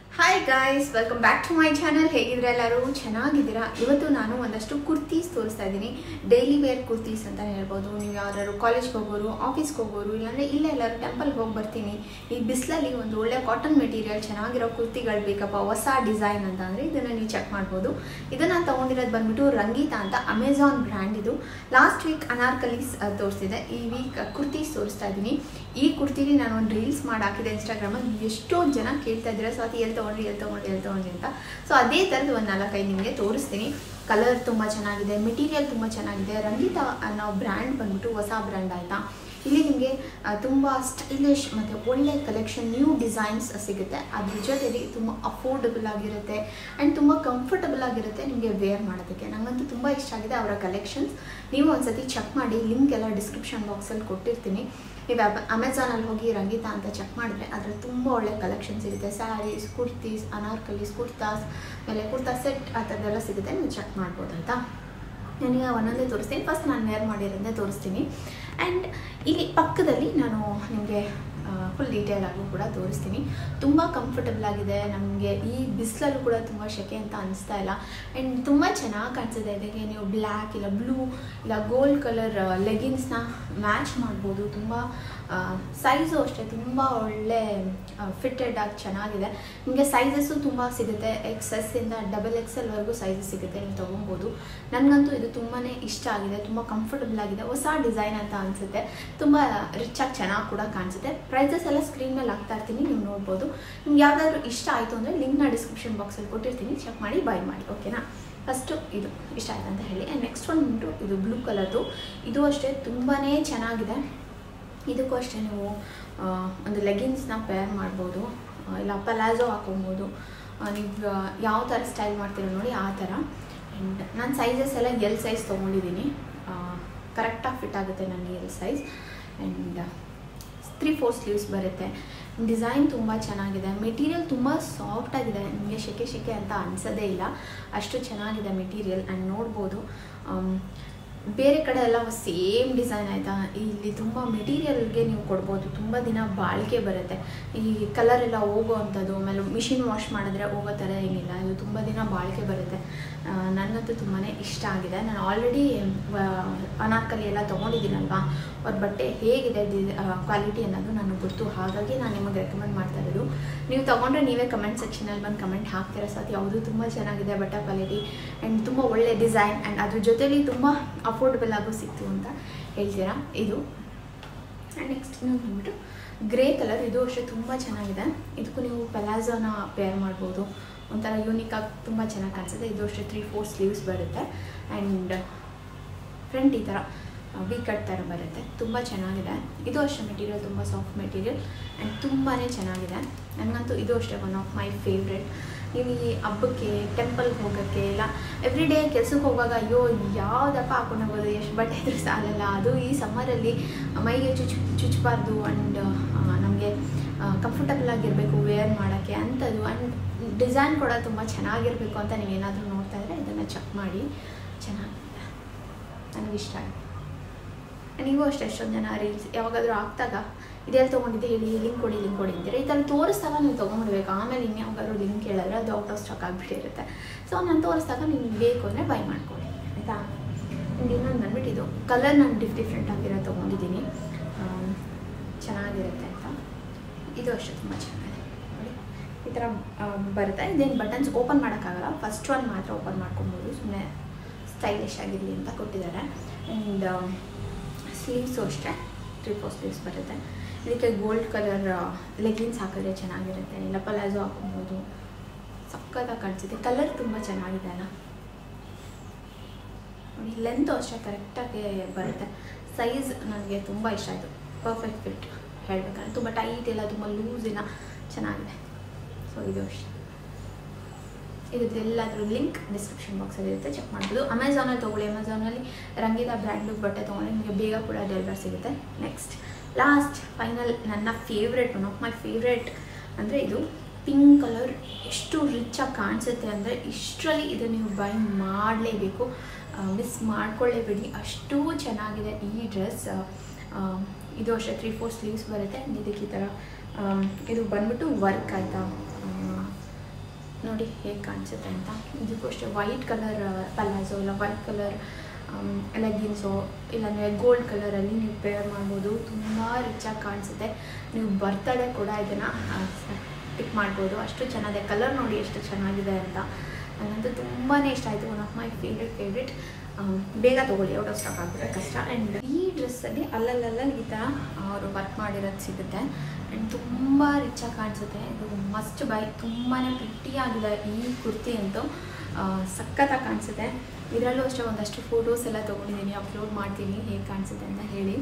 hi guys welcome back to my channel ಹೇಗಿದ್ರೆ ಎಲ್ಲರೂ ಚೆನ್ನಾಗಿದ್ದೀರಾ ಇವತ್ತು ನಾನು ಒಂದಷ್ಟು ಕುರ್ತೀಸ್ ತೋರಿಸ್ತಾ ಇದ್ದೀನಿ ಡೈಲಿ ವೇರ್ ಕುರ್ತೀಸ್ ಅಂತ ಹೇಳ್ಬೋದು ನೀವು ಯಾವ್ದಾದ್ರು ಕಾಲೇಜ್ಗೆ ಹೋಗೋರು ಆಫೀಸ್ಗೆ ಹೋಗೋರು ಇಲ್ಲಾಂದರೆ ಇಲ್ಲೇ ಎಲ್ಲರೂ ಟೆಂಪಲ್ಗೆ ಹೋಗಿ ಬರ್ತೀನಿ ಈ ಬಿಸಿಲಲ್ಲಿ ಒಂದು ಒಳ್ಳೆ ಕಾಟನ್ ಮೆಟೀರಿಯಲ್ ಚೆನ್ನಾಗಿರೋ ಕುರ್ತಿಗಳು ಬೇಕಪ್ಪ ಹೊಸ ಡಿಸೈನ್ ಅಂತ ಅಂದರೆ ಇದನ್ನು ನೀವು ಚೆಕ್ ಮಾಡ್ಬೋದು ಇದನ್ನು ನಾನು ತೊಗೊಂಡಿರೋದು ಬಂದ್ಬಿಟ್ಟು ರಂಗೀತಾ ಅಂತ ಅಮೆಝಾನ್ ಬ್ರ್ಯಾಂಡ್ ಇದು ಲಾಸ್ಟ್ ವೀಕ್ ಅನಾರ್ಕಲೀಸ್ ತೋರಿಸ್ತಿದೆ ಈ ವೀಕ್ ಕುರ್ತೀಸ್ ತೋರಿಸ್ತಾ ಇದ್ದೀನಿ ಈ ಕುರ್ತಿಲಿ ನಾನು ಒಂದು ರೀಲ್ಸ್ ಮಾಡಿ ಹಾಕಿದೆ ಇನ್ಸ್ಟಾಗ್ರಾಮಲ್ಲಿ ಎಷ್ಟೊಂದು ಜನ ಕೇಳ್ತಾ ಇದ್ದಾರೆ ಸೊ ಅದು ಎಲ್ಲಿ ತೊಗೊಂಡ್ರಿ ಎಲ್ಲಿ ತೊಗೊಂಡ್ರಿ ಎಲ್ಲಿ ತೊಗೊಂಡ್ರಿ ಅಂತ ಸೊ ಅದೇ ಥರದ್ದು ಒಂದು ನಾಲ್ಕೈದು ನಿಮಗೆ ತೋರಿಸ್ತೀನಿ ಕಲರ್ ತುಂಬ ಚೆನ್ನಾಗಿದೆ ಮೆಟೀರಿಯಲ್ ತುಂಬ ಚೆನ್ನಾಗಿದೆ ರಂಗೀತಾ ಅನ್ನೋ ಬ್ರ್ಯಾಂಡ್ ಬಂದ್ಬಿಟ್ಟು ಹೊಸ ಬ್ರ್ಯಾಂಡ್ ಆಯಿತಾ ಇಲ್ಲಿ ನಿಮಗೆ ತುಂಬ ಸ್ಟೈಲಿಶ್ ಮತ್ತು ಒಳ್ಳೆ ಕಲೆಕ್ಷನ್ ನ್ಯೂ ಡಿಸೈನ್ಸ್ ಸಿಗುತ್ತೆ ಅದ್ರ ಜೊತೆಲಿ ತುಂಬ ಅಫೋರ್ಡಬಲ್ ಆಗಿರುತ್ತೆ ಆ್ಯಂಡ್ ತುಂಬ ಕಂಫರ್ಟಬಲ್ ಆಗಿರುತ್ತೆ ನಿಮಗೆ ವೇರ್ ಮಾಡೋದಕ್ಕೆ ನನಗಂತೂ ತುಂಬ ಇಷ್ಟ ಆಗಿದೆ ಅವರ ಕಲೆಕ್ಷನ್ಸ್ ನೀವು ಒಂದ್ಸತಿ ಚೆಕ್ ಮಾಡಿ ಲಿಂಕ್ ಎಲ್ಲ ಡಿಸ್ಕ್ರಿಪ್ಷನ್ ಬಾಕ್ಸಲ್ಲಿ ಕೊಟ್ಟಿರ್ತೀನಿ ನೀವು ಅಮೆಝಾನಲ್ಲಿ ಹೋಗಿ ರಂಗೀತಾ ಅಂತ ಚೆಕ್ ಮಾಡಿದ್ರೆ ಅದರಲ್ಲಿ ತುಂಬ ಒಳ್ಳೆ ಕಲೆಕ್ಷನ್ ಸಿಗುತ್ತೆ ಸ್ಯಾರೀಸ್ ಕುರ್ತೀಸ್ ಅನಾರ್ಕಲೀಸ್ ಕುರ್ತಾಸ್ ಆಮೇಲೆ ಕುರ್ತಾ ಸೆಟ್ ಆ ಥರದ್ದೆಲ್ಲ ಸಿಗುತ್ತೆ ನೀವು ಚೆಕ್ ಮಾಡ್ಬೋದು ಆಯಿತಾ ನನಗೆ ಒಂದೊಂದೇ ತೋರಿಸ್ತೀನಿ ಫಸ್ಟ್ ನಾನು ವೇರ್ ಮಾಡಿರೋದೇ ತೋರಿಸ್ತೀನಿ ಆ್ಯಂಡ್ ಇಲ್ಲಿ ಪಕ್ಕದಲ್ಲಿ ನಾನು ನಿಮಗೆ ಫುಲ್ ಡೀಟೇಲ್ ಆಗೂ ಕೂಡ ತೋರಿಸ್ತೀನಿ ತುಂಬ ಕಂಫರ್ಟಬಲ್ ಆಗಿದೆ ನಮಗೆ ಈ ಬಿಸಿಲಲ್ಲೂ ಕೂಡ ತುಂಬ ಸೆಕೆ ಅಂತ ಅನಿಸ್ತಾ ಇಲ್ಲ ಆ್ಯಂಡ್ ತುಂಬ ಚೆನ್ನಾಗಿ ಕಾಣಿಸಿದೆ ಇದಕ್ಕೆ ನೀವು ಬ್ಲ್ಯಾಕ್ ಇಲ್ಲ ಬ್ಲೂ ಇಲ್ಲ ಗೋಲ್ಡ್ ಕಲರ್ ಲೆಗಿನ್ಸ್ನ ಮ್ಯಾಚ್ ಮಾಡ್ಬೋದು ತುಂಬ ಸೈಜು ಅಷ್ಟೇ ತುಂಬ ಒಳ್ಳೆ ಫಿಟ್ಟೆಡ್ ಆಗಿ ಚೆನ್ನಾಗಿದೆ ನಿಮಗೆ ಸೈಜಸ್ಸು ತುಂಬ ಸಿಗುತ್ತೆ ಎಕ್ಸ್ ಎಸ್ಸಿಂದ ಡಬಲ್ ಎಕ್ಸ್ ಎಲ್ವರೆಗೂ ಸೈಜಸ್ ಸಿಗುತ್ತೆ ನೀವು ತೊಗೊಬೋದು ನನಗಂತೂ ಇದು ತುಂಬಾ ಇಷ್ಟ ಆಗಿದೆ ತುಂಬ ಕಂಫರ್ಟಬಲ್ ಆಗಿದೆ ಹೊಸ ಡಿಸೈನ್ ಅಂತ ಅನಿಸುತ್ತೆ ತುಂಬ ರಿಚಾಗಿ ಚೆನ್ನಾಗಿ ಕೂಡ ಕಾಣಿಸುತ್ತೆ ಪ್ರೈಸಸ್ ಎಲ್ಲ ಸ್ಕ್ರೀನ್ ಮೇಲೆ ಹಾಕ್ತಾ ಇರ್ತೀನಿ ನೀವು ನೋಡ್ಬೋದು ನಿಮ್ಗೆ ಯಾವುದಾದ್ರೂ ಇಷ್ಟ ಆಯಿತು ಅಂದರೆ ಲಿಂಕ್ನ ಡಿಸ್ಕ್ರಿಪ್ಷನ್ ಬಾಕ್ಸಲ್ಲಿ ಕೊಟ್ಟಿರ್ತೀನಿ ಚೆಕ್ ಮಾಡಿ ಬೈ ಮಾಡಿ ಓಕೆನಾ ಫಸ್ಟು ಇದು ಇಷ್ಟ ಆಯ್ತು ಅಂತ ಹೇಳಿ ಆ್ಯಂಡ್ ನೆಕ್ಸ್ಟ್ ಒಂದು ಬಂದು ಇದು ಬ್ಲೂ ಕಲರ್ದು ಇದು ಅಷ್ಟೇ ತುಂಬಾ ಚೆನ್ನಾಗಿದೆ ಇದಕ್ಕೂ ಅಷ್ಟೇ ನೀವು ಒಂದು ಲೆಗಿನ್ಸ್ನ ಪೇರ್ ಮಾಡ್ಬೋದು ಇಲ್ಲ ಪಲಾಜೋ ಹಾಕೊಬೋದು ನೀವು ಯಾವ ಥರ ಸ್ಟೈಲ್ ಮಾಡ್ತೀರೋ ನೋಡಿ ಆ ಥರ ಆ್ಯಂಡ್ ನಾನು ಸೈಜಸ್ ಎಲ್ಲ ಎಲ್ ಸೈಜ್ ತೊಗೊಂಡಿದ್ದೀನಿ ಕರೆಕ್ಟಾಗಿ ಫಿಟ್ ಆಗುತ್ತೆ ನನಗೆ L size and three four sleeves ಬರುತ್ತೆ ಡಿಸೈನ್ ತುಂಬ ಚೆನ್ನಾಗಿದೆ ಮೆಟೀರಿಯಲ್ ತುಂಬ ಸಾಫ್ಟಾಗಿದೆ ನಿಮಗೆ ಶೆಕೆ ಶೆಕೆ ಅಂತ ಅನಿಸೋದೇ ಇಲ್ಲ ಅಷ್ಟು ಚೆನ್ನಾಗಿದೆ ಮೆಟೀರಿಯಲ್ ಆ್ಯಂಡ್ ನೋಡ್ಬೋದು ಬೇರೆ ಕಡೆ ಎಲ್ಲ ಸೇಮ್ ಡಿಸೈನ್ ಆಯಿತಾ ಇಲ್ಲಿ ತುಂಬ ಮೆಟೀರಿಯಲ್ಗೆ ನೀವು ಕೊಡ್ಬೋದು ತುಂಬ ದಿನ ಬಾಳಿಕೆ ಬರುತ್ತೆ ಈ ಕಲರ್ ಎಲ್ಲ ಹೋಗೋ ಅಂಥದ್ದು ಆಮೇಲೆ ಮಿಷಿನ್ ವಾಶ್ ಮಾಡಿದ್ರೆ ಹೋಗೋ ಥರ ಏನಿಲ್ಲ ಇದು ತುಂಬ ದಿನ ಬಾಳಿಕೆ ಬರುತ್ತೆ ನನಗಂತೂ ತುಂಬಾ ಇಷ್ಟ ಆಗಿದೆ ನಾನು ಆಲ್ರೆಡಿ ಅನಾರ್ಕಲಿ ಎಲ್ಲ ತೊಗೊಂಡಿದ್ದೀನಲ್ವಾ ಅವ್ರ ಬಟ್ಟೆ ಹೇಗಿದೆ ಡಿ ಕ್ವಾಲಿಟಿ ಅನ್ನೋದು ನನಗೆ ಗೊತ್ತು ಹಾಗಾಗಿ ನಾನು ನಿಮಗೆ ರೆಕಮೆಂಡ್ ಮಾಡ್ತಾ ಇರೋದು ನೀವು ತೊಗೊಂಡ್ರೆ ನೀವೇ ಕಮೆಂಟ್ ಸೆಕ್ಷನಲ್ಲಿ ಬಂದು ಕಮೆಂಟ್ ಹಾಕ್ತೀರ ಸೊ ಅದು ಯಾವುದು ತುಂಬ ಚೆನ್ನಾಗಿದೆ ಬಟ್ಟೆ ಕ್ವಾಲಿಟಿ ಆ್ಯಂಡ್ ತುಂಬ ಒಳ್ಳೆ ಡಿಸೈನ್ ಆ್ಯಂಡ್ ಅದ್ರ ಜೊತೆಲಿ ತುಂಬ ಅಫೋರ್ಡಬಲ್ ಆಗು ಸಿಕ್ತು ಅಂತ ಹೇಳ್ತೀರಾ ಇದು ಆ್ಯಂಡ್ ನೆಕ್ಸ್ಟ್ ಇನ್ನೊಂದು ಬಂದ್ಬಿಟ್ಟು ಗ್ರೇ ಕಲರ್ ಇದು ಅಷ್ಟೇ ತುಂಬ ಚೆನ್ನಾಗಿದೆ ಇದಕ್ಕೂ ನೀವು ಪೆಲಾಝೋನ ಪೇರ್ ಮಾಡ್ಬೋದು ಒಂಥರ ಯೂನಿಕಾಗಿ ತುಂಬ ಚೆನ್ನಾಗಿ ಕಾಣಿಸುತ್ತೆ ಇದು ಅಷ್ಟೇ ತ್ರೀ ಫೋರ್ ಸ್ಲೀವ್ಸ್ ಬರುತ್ತೆ ಆ್ಯಂಡ್ ಫ್ರಂಟ್ ಈ ಥರ ವಿ ಕಟ್ ಥರ ಬರುತ್ತೆ ತುಂಬ ಚೆನ್ನಾಗಿದೆ ಇದು ಅಷ್ಟೇ ಮೆಟೀರಿಯಲ್ ತುಂಬ ಸಾಫ್ಟ್ ಮೆಟೀರಿಯಲ್ ಆ್ಯಂಡ್ ತುಂಬಾ ಚೆನ್ನಾಗಿದೆ ನನಗಂತೂ ಇದು ಅಷ್ಟೇ ಒನ್ ಆಫ್ ಮೈ ಫೇವ್ರೆಟ್ ನೀವು ಈ ಹಬ್ಬಕ್ಕೆ ಟೆಂಪಲ್ಗೆ ಹೋಗೋಕ್ಕೆ ಇಲ್ಲ ಎವ್ರಿ ಡೇ ಕೆಲ್ಸಕ್ಕೆ ಹೋಗುವಾಗ ಅಯ್ಯೋ ಯಾವುದಪ್ಪ ಹಾಕೊಂಡು ಹೋಗೋದು ಎಷ್ಟು ಬಟ್ಟೆ ಇದ್ರೂ ಸಾಲಲ್ಲ ಅದು ಈ ಸಮ್ಮರಲ್ಲಿ ಮೈಗೆ ಚುಚ್ ಚುಚ್ಚಬಾರ್ದು ಆ್ಯಂಡ್ ನಮಗೆ ಕಂಫರ್ಟಬಲ್ ಆಗಿರಬೇಕು ವೇರ್ ಮಾಡೋಕ್ಕೆ ಅಂಥದ್ದು ಆ್ಯಂಡ್ ಡಿಸೈನ್ ಕೂಡ ತುಂಬ ಚೆನ್ನಾಗಿರಬೇಕು ಅಂತ ನೀವು ಏನಾದರೂ ನೋಡ್ತಾ ಇದ್ದರೆ ಇದನ್ನು ಚೆಕ್ ಮಾಡಿ ಚೆನ್ನಾಗಿದೆ ನನಗಿಷ್ಟ ಆಗಿದೆ ನೀವು ಅಷ್ಟೇ ಎಷ್ಟೊಂದು ಜನ ರೀಲ್ಸ್ ಯಾವಾಗಾದರೂ ಹಾಕ್ದಾಗ ಇದೆಲ್ಲ ತೊಗೊಂಡಿದ್ದೆ ಹೇಳಿ ಲಿಂಕ್ ಕೊಡಿ ಲಿಂಕ್ ಕೊಡಿ ಅಂತೀರ ಈ ಥರ ತೋರಿಸ್ದಾಗ ನೀವು ತೊಗೊಂಡ್ಬಿಡ್ಬೇಕು ಆಮೇಲೆ ಇನ್ಯಾವಾಗಾದ್ರೂ ಲಿಂಕ್ ಹೇಳಿದ್ರೆ ಅದು ಔಟ್ ಆಫ್ ಸ್ಟಾಕ್ ಆಗಿಬಿಟ್ಟಿರುತ್ತೆ ಸೊ ನಾನು ತೋರಿಸ್ದಾಗ ನಿಮ್ಗೆ ಬೇಕು ಅಂದರೆ ಬೈ ಮಾಡ್ಕೊಳ್ಳಿ ಆಯಿತಾ ಆ್ಯಂಡ್ ಇನ್ನೊಂದು ಬಂದ್ಬಿಟ್ಟು ಇದು ಕಲರ್ ನಾನು ಡಿಫ್ ಡಿಫ್ರೆಂಟ್ ಆಗಿರೋ ತೊಗೊಂಡಿದ್ದೀನಿ ಚೆನ್ನಾಗಿರುತ್ತೆ ಅಂತ ಇದು ಅಷ್ಟೇ ತುಂಬ ಚೆನ್ನಾಗಿದೆ ನೋಡಿ ಈ ಥರ ಬರುತ್ತೆ ಇದೇನು ಬಟನ್ಸ್ ಓಪನ್ ಮಾಡೋಕ್ಕಾಗಲ್ಲ ಫಸ್ಟ್ ಒನ್ ಮಾತ್ರ ಓಪನ್ ಮಾಡ್ಕೊಬೋದು ಸುಮ್ಮನೆ ಸ್ಟೈಲಿಶ್ ಆಗಿರಲಿ ಅಂತ ಕೊಟ್ಟಿದ್ದಾರೆ ಆ್ಯಂಡ್ ಸ್ಲೀವ್ಸು ಅಷ್ಟೇ ತ್ರೀ ಫೋರ್ ಸ್ಲೀವ್ಸ್ ಬರುತ್ತೆ ಇದಕ್ಕೆ ಗೋಲ್ಡ್ ಕಲರ್ ಲೆಗಿನ್ಸ್ ಹಾಕಿದ್ರೆ ಚೆನ್ನಾಗಿರುತ್ತೆ ಇಲ್ಲ ಪಲಾಜೋ ಹಾಕೊಬೋದು ಸಕ್ಕತ್ತಾಗಿ ಕಾಣಿಸುತ್ತೆ ಕಲರ್ ತುಂಬ ಚೆನ್ನಾಗಿದೆ ಅಲ್ಲ ನೋಡಿ ಲೆಂತು ಅಷ್ಟೇ ಕರೆಕ್ಟಾಗಿ ಬರುತ್ತೆ ಸೈಜ್ ನನಗೆ ತುಂಬ ಇಷ್ಟ ಆಯಿತು ಪರ್ಫೆಕ್ಟ್ ಫಿಟ್ ಹೇಳಬೇಕಂದ್ರೆ ತುಂಬ ಟೈಟ್ ಇಲ್ಲ ತುಂಬ ಲೂಸ್ ಇಲ್ಲ ಚೆನ್ನಾಗಿದೆ ಸೊ ಇದು ಅಷ್ಟೇ ಇದ್ರದ್ದೆಲ್ಲದ್ರ ಲಿಂಕ್ ಡಿಸ್ಕ್ರಿಪ್ಷನ್ ಬಾಕ್ಸಲ್ಲಿ ಇರುತ್ತೆ ಚೆಕ್ ಮಾಡ್ಬೋದು ಅಮೆಝಾನಲ್ಲಿ ತೊಗೊಳ್ಳಿ ಅಮೆಝಾನಲ್ಲಿ ರಂಗೀತ ಬ್ರ್ಯಾಂಡು ಬಟ್ಟೆ ತೊಗೊಂಡು ನಿಮಗೆ ಬೇಗ ಕೂಡ ಡೆಲಿವರ್ ಸಿಗುತ್ತೆ ನೆಕ್ಸ್ಟ್ ಲಾಸ್ಟ್ ಫೈನಲ್ ನನ್ನ favourite one of my favourite ಅಂದರೆ ಇದು ಪಿಂಕ್ ಕಲರ್ ಎಷ್ಟು ರಿಚಾಗಿ ಕಾಣಿಸುತ್ತೆ ಅಂದರೆ ಇಷ್ಟರಲ್ಲಿ ಇದು ನೀವು ಬೈ ಮಾಡಲೇಬೇಕು ಮಿಸ್ ಮಾಡ್ಕೊಳ್ಳೇಬೇಡಿ ಅಷ್ಟು ಚೆನ್ನಾಗಿದೆ ಈ ಡ್ರೆಸ್ ಇದು ಅಷ್ಟೇ ತ್ರೀ ಫೋರ್ ಸ್ಲೀವ್ಸ್ ಬರುತ್ತೆ ಇದಕ್ಕೆ ಈ ಥರ ಇದು ಬಂದ್ಬಿಟ್ಟು ವರ್ಕ್ ಆಯಿತಾ ನೋಡಿ ಹೇಗೆ ಕಾಣಿಸುತ್ತೆ ಅಂತ ಇದಕ್ಕೂ ಅಷ್ಟೇ ವೈಟ್ ಕಲರ್ ಪಲ್ಲಾಸೋ ಇಲ್ಲ ವೈಟ್ ಕಲರ್ ಲೆಗ್ಗಿನ್ಸು ಇಲ್ಲಾಂದರೆ ಗೋಲ್ಡ್ ಕಲರಲ್ಲಿ ನೀವು ಪೇರ್ ಮಾಡ್ಬೋದು ತುಂಬ ರಿಚಾಗಿ ಕಾಣಿಸುತ್ತೆ ನೀವು ಬರ್ತಡೇ ಕೂಡ ಇದನ್ನು ಪಿಕ್ ಮಾಡ್ಬೋದು ಅಷ್ಟು ಚೆನ್ನಾಗಿದೆ ಕಲರ್ ನೋಡಿ ಎಷ್ಟು ಚೆನ್ನಾಗಿದೆ ಅಂತ ನನಗಂತೂ ತುಂಬಾ ಇಷ್ಟ ಆಯಿತು one of my favourite favourite ಬೇಗ ತೊಗೊಳ್ಳಿ ಔಟ್ ಆಫ್ ಸ್ಟಾಕ್ ಆಗಿದ್ರೆ ಕಷ್ಟ ಆ್ಯಂಡ್ ಈ ಡ್ರೆಸ್ಸಲ್ಲಿ ಅಲ್ಲಲ್ಲಲ್ಲಿ ಈ ಥರ ಅವರು ವರ್ಕ್ ಮಾಡಿರೋದು ಸಿಗುತ್ತೆ ಆ್ಯಂಡ್ ತುಂಬ ರಿಚಾಗಿ ಕಾಣಿಸುತ್ತೆ ಇದು ಮಸ್ಟ್ ಬೈ ತುಂಬಾ ಪ್ರಿಟ್ಟಿಯಾಗಿದೆ ಈ ಕುರ್ತಿ ಅಂತೂ ಸಖತ್ತಾಗಿ ಕಾಣಿಸುತ್ತೆ ಇದರಲ್ಲೂ ಅಷ್ಟೇ ಒಂದಷ್ಟು ಫೋಟೋಸ್ ಎಲ್ಲ ತೊಗೊಂಡಿದ್ದೀನಿ ಅಪ್ಲೋಡ್ ಮಾಡ್ತೀನಿ ಹೇಗೆ ಕಾಣಿಸುತ್ತೆ ಅಂತ ಹೇಳಿ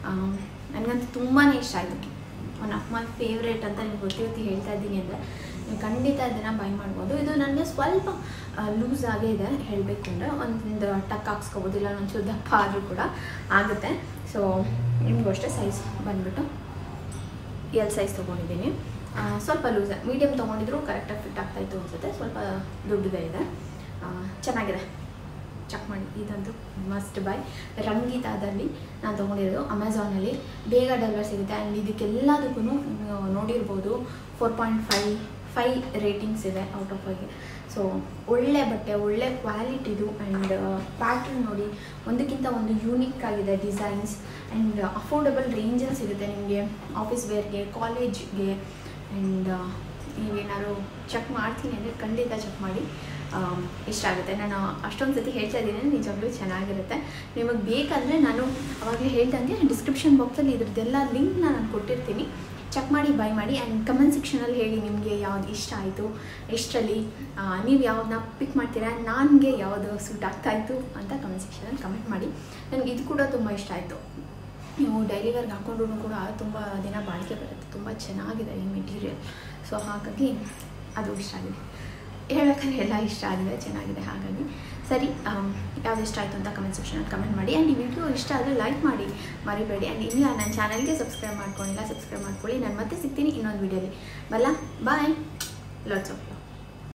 ನನಗಂತೂ ತುಂಬಾ ಇಷ್ಟ ಆಯಿತು ಒನ್ ಆಫ್ ಮೈ ಫೇವ್ರೇಟ್ ಅಂತ ನಿಮ್ಗೆ ಗೊತ್ತಿ ಗೊತ್ತಿ ಹೇಳ್ತಾ ಇದ್ದೀನಿ ಅಂದರೆ ನೀವು ಖಂಡಿತ ಇದನ್ನು ಬೈ ಮಾಡ್ಬೋದು ಇದು ನನಗೆ ಸ್ವಲ್ಪ ಲೂಸ್ ಆಗೇ ಇದೆ ಹೇಳಬೇಕು ಅಂದರೆ ಒಂದು ಟಕ್ ಹಾಕ್ಸ್ಕೊಬೋದು ಇಲ್ಲ ಒಂಚೂರು ದಪ್ಪ ಆದರೂ ಕೂಡ ಆಗುತ್ತೆ ಸೊ ನಿಮಗೂ ಅಷ್ಟೇ ಸೈಜ್ ಬಂದುಬಿಟ್ಟು ಎಲ್ ಸೈಜ್ ತೊಗೊಂಡಿದ್ದೀನಿ ಸ್ವಲ್ಪ ಲೂಸ್ ಮೀಡಿಯಮ್ ತೊಗೊಂಡಿದ್ರು ಕರೆಕ್ಟಾಗಿ ಫಿಟ್ ಆಗ್ತಾಯಿತ್ತು ಅನಿಸುತ್ತೆ ಸ್ವಲ್ಪ ದುಡ್ಡಿದೆ ಇದೆ ಚೆನ್ನಾಗಿದೆ ಚೆಕ್ ಮಾಡಿ ಇದಂತೂ ಮಸ್ಟ್ ಬೈ ರಂಗೀತಾದಲ್ಲಿ ನಾನು ತೊಗೊಂಡಿರೋದು ಅಮೆಝಾನಲ್ಲಿ ಬೇಗ ಡೆಲಿವರ್ ಸಿಗುತ್ತೆ ಆ್ಯಂಡ್ ಇದಕ್ಕೆಲ್ಲದಕ್ಕೂ ನೋಡಿರ್ಬೋದು ಫೋರ್ ಪಾಯಿಂಟ್ ಫೈವ್ ಫೈ ರೇಟಿಂಗ್ಸ್ ಇದೆ ಔಟ್ ಆಫ್ ಫೈವ್ಗೆ ಸೊ ಒಳ್ಳೆ ಬಟ್ಟೆ ಒಳ್ಳೆ ಕ್ವಾಲಿಟಿದು ಆ್ಯಂಡ್ ಪ್ಯಾಟ್ರನ್ ನೋಡಿ ಒಂದಕ್ಕಿಂತ ಒಂದು ಯೂನಿಕ್ ಆಗಿದೆ ಡಿಸೈನ್ಸ್ ಆ್ಯಂಡ್ ಅಫೋರ್ಡಬಲ್ ರೇಂಜಲ್ಲಿ ಸಿಗುತ್ತೆ ನಿಮಗೆ ಆಫೀಸ್ ವೇರ್ಗೆ ಕಾಲೇಜ್ಗೆ ಆ್ಯಂಡ್ ನೀವೇನಾದ್ರು ಚೆಕ್ ಮಾಡ್ತೀನಿ ಅಂದರೆ ಖಂಡಿತ ಚೆಕ್ ಮಾಡಿ ಇಷ್ಟ ಆಗುತ್ತೆ ನಾನು ಅಷ್ಟೊಂದು ಸತಿ ಹೇಳ್ತಾ ಇದ್ದೀನಿ ನಿಜವಾಗ್ಲೂ ಚೆನ್ನಾಗಿರುತ್ತೆ ನಿಮಗೆ ಬೇಕಂದರೆ ನಾನು ಅವಾಗಲೇ ಹೇಳ್ದಂಗೆ ಡಿಸ್ಕ್ರಿಪ್ಷನ್ ಬಾಕ್ಸಲ್ಲಿ ಇದ್ರದ್ದೆಲ್ಲ ಲಿಂಕ್ನ ನಾನು ಕೊಟ್ಟಿರ್ತೀನಿ ಚೆಕ್ ಮಾಡಿ ಬೈ ಮಾಡಿ ಆ್ಯಂಡ್ ಕಮೆಂಟ್ ಸೆಕ್ಷನಲ್ಲಿ ಹೇಳಿ ನಿಮಗೆ ಯಾವ್ದು ಇಷ್ಟ ಆಯಿತು ಎಷ್ಟರಲ್ಲಿ ನೀವು ಯಾವ್ದನ್ನ ಪಿಕ್ ಮಾಡ್ತೀರಾ ನನಗೆ ಯಾವುದು ಸೂಟ್ ಆಗ್ತಾಯಿತ್ತು ಅಂತ ಕಮೆಂಟ್ ಸೆಕ್ಷನಲ್ಲಿ ಕಮೆಂಟ್ ಮಾಡಿ ನನಗೆ ಇದು ಕೂಡ ತುಂಬ ಇಷ್ಟ ಆಯಿತು ನೀವು ಡೈಲಿ ವೇರ್ಗೆ ಹಾಕೊಂಡ್ರು ಕೂಡ ತುಂಬ ದಿನ ಬಾಳಿಕೆ ಬರುತ್ತೆ ತುಂಬ ಚೆನ್ನಾಗಿದೆ ಈ ಮೆಟೀರಿಯಲ್ ಸೊ ಹಾಗಾಗಿ ಅದು ಇಷ್ಟ ಆಗಿದೆ ಹೇಳ್ಬೇಕಂದ್ರೆ ಎಲ್ಲ ಇಷ್ಟ ಆಗಿದೆ ಚೆನ್ನಾಗಿದೆ ಹಾಗಾಗಿ ಸರಿ ಯಾವ್ದು ಇಷ್ಟ ಆಯಿತು ಅಂತ ಕಮೆಂಟ್ ಸೆಕ್ಷನಲ್ಲಿ ಕಮೆಂಟ್ ಮಾಡಿ ಆ್ಯಂಡ್ ಈ ವಿಡಿಯೋ ಇಷ್ಟ ಆದರೆ ಲೈಕ್ ಮಾಡಿ ಮರಿಬೇಡಿ ಆ್ಯಂಡ್ ಇಲ್ಲ ನನ್ನ ಚಾನಲ್ಗೆ ಸಬ್ಸ್ಕ್ರೈಬ್ ಮಾಡ್ಕೊಂಡಿಲ್ಲ ಸಬ್ಸ್ಕ್ರೈಬ್ ಮಾಡ್ಕೊಳ್ಳಿ ನಾನು ಮತ್ತೆ ಸಿಗ್ತೀನಿ ಇನ್ನೊಂದು ವೀಡಿಯೋಲಿ ಬಲ್ಲ ಬಾಯ್ ಲಾಟ್ಸ್ ಆಫ್